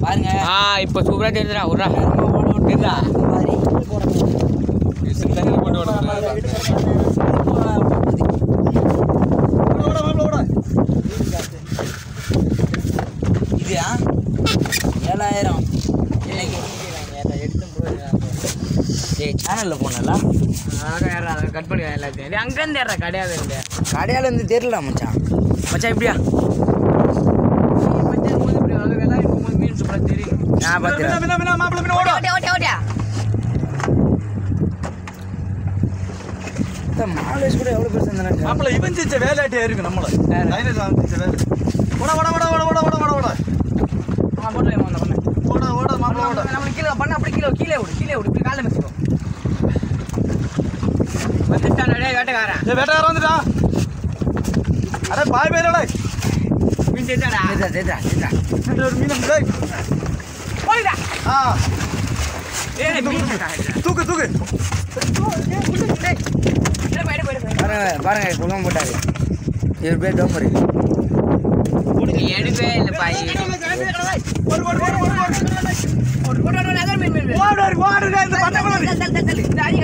பாருங்க ஆ இப்போ சூப்பரா தெரியுதுடா விட்றா தெரியுதா தண்ணி போட்டு ஓடுது இது ஆ? ஏழாயிரம் இன்னைக்கு ஏய் சேனலில் போனல கட் பண்ணி எல்லாத்தையும் டேய், அங்கேருந்து ஏறா கிடையாது இல்லை கடையால இருந்து தெரியல மச்சான் மச்சான் இப்படியா மீன் சூப்பரா தெரியும் நான் பார்த்துறேன் ஓட்டியா ஓட்டியா ஓட்டியா மாலேஷ் கூட எவ்வளோ பெருசு இருந்தாங்க மாப்பிள்ள இவன் செஞ்ச வேலையாட்டே இருக்கு நம்மள டைனஸ் அவன் செஞ்ச வேலை ஓட ஓட ஓட ஓட ஓட ஓட ஓட ஓட ஆ போட்டு பண்ண பண்ண ஓட ஓட மாப்பிள்ள ஓட நம்மளுக்கு கீழே பண்ண அப்படி கீழே கீழே விடு கீழே விடு இப்படி காலில் வச்சுக்கோ வந்துட்டான் டேய் வேட்டைக்காரன் ஏ வேட்டையார வந்துடா அடே பாய் பேரடா மீன் சேர்த்தாடா தேதா தேதா தேதா ஒரு மீன் டேய் போயிடா ஆ ஏய் மீன் சேர்த்தா தூக்கு தூக்கு பாருங்க பாருங்க குளம் போட்டாரு இவர் பேர் டோமரு எடுப்பே இல்லை பாய் ஓடு ஓடு ஓடு ஓடு ஓடு ஓடு ஓடு இந்த பண்ண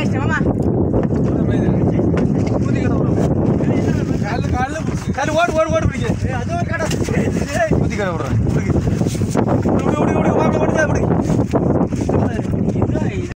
காலு காலு காலு ஓடு ஓடு ஓடு பிடிக்க அது ஒரு கடை ஊத்தி கடை விடுறேன்